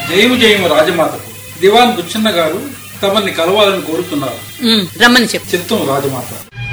జయము జయము రాజమాతకు దివాన్ బుచ్చన్న గారు తమని కలవాలని కోరుతున్నారు ఉమ్, రమ్మని చెప్పు చిత్తం రాజమాత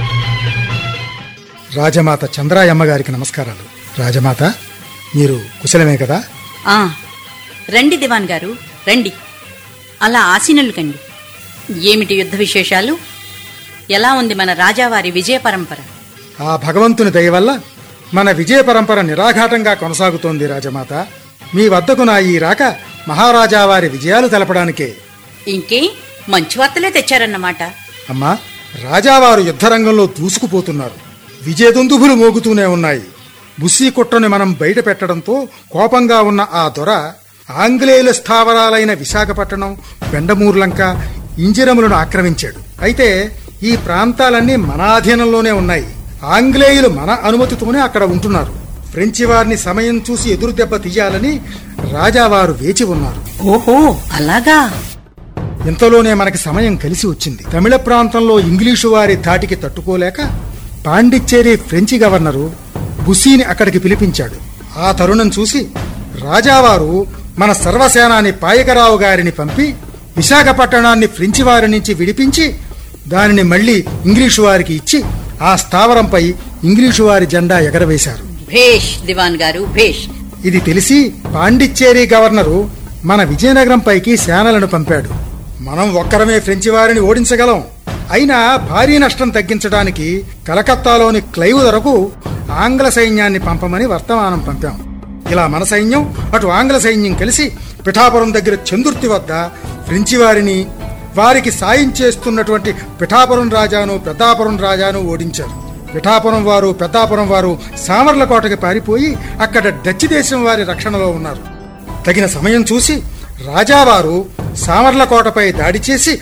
రాజమాత చంద్రాయమ్మ గారికి నమస్కారాలు రాజమాత మీరు కుశలమే కదా ఆ, రండి దివాన్ గారు రండి అలా ఆసీనులు కండి ఏమిటి యుద్ధ విశేషాలు ఎలా ఉంది మన రాజావారి విజయ పరంపర ఆ భగవంతుని దయ వల్ల మన విజయ పరంపర నిరాఘాటంగా కొనసాగుతోంది రాజమాత మీ వద్దకు నా ఈ రాక మహారాజా వారి విజయాలు తెలపడానికే ఇంకే మంచి వార్తలే తెచ్చారన్నమాట అమ్మా రాజావారు యుద్ధరంగంలో దూసుకుపోతున్నారు విజయదుందుభులు మోగుతూనే ఉన్నాయి బుస్సీ కుట్రని మనం బయట పెట్టడంతో కోపంగా ఉన్న ఆ దొర ఆంగ్లేయుల స్థావరాలైన విశాఖపట్నం బెండమూర్లంక ఇంజిరములను ఆక్రమించాడు అయితే ఈ ప్రాంతాలన్నీ మన ఆధీనంలోనే ఉన్నాయి ఆంగ్లేయులు మన అనుమతితోనే అక్కడ ఉంటున్నారు ఫ్రెంచి వారిని సమయం చూసి ఎదురు దెబ్బ తీయాలని రాజావారు వేచి ఉన్నారు ఓహో అలాగా ఇంతలోనే మనకి సమయం కలిసి వచ్చింది తమిళ ప్రాంతంలో ఇంగ్లీషు వారి ధాటికి తట్టుకోలేక పాండిచ్చేరి ఫ్రెంచి గవర్నరు బుసీని అక్కడికి పిలిపించాడు ఆ తరుణం చూసి రాజావారు మన సర్వసేనాని పాయకరావు గారిని పంపి విశాఖపట్టణాన్ని ఫ్రెంచి వారి నుంచి విడిపించి దానిని మళ్ళీ ఇంగ్లీషు వారికి ఇచ్చి ఆ స్థావరంపై ఇంగ్లీషు వారి జెండా ఎగరవేశారు భేష్ దివాన్ గారు భేష్ ఇది తెలిసి పాండిచ్చేరి గవర్నరు మన విజయనగరం పైకి సేనలను పంపాడు మనం ఒక్కరమే ఫ్రెంచి వారిని ఓడించగలం అయినా భారీ నష్టం తగ్గించడానికి కలకత్తాలోని క్లైవ్ ధరకు ఆంగ్ల సైన్యాన్ని పంపమని వర్తమానం పంపాం ఇలా మన సైన్యం అటు ఆంగ్ల సైన్యం కలిసి పిఠాపురం దగ్గర చందుర్తి వద్ద ఫ్రెంచి వారిని వారికి సాయం చేస్తున్నటువంటి పిఠాపురం రాజాను పెద్దాపురం రాజాను ఓడించారు పిఠాపురం వారు పెద్దాపురం వారు సామర్లకోటకి పారిపోయి అక్కడ డచ్ దేశం వారి రక్షణలో ఉన్నారు తగిన సమయం చూసి రాజావారు సామర్లకోటపై దాడి చేసి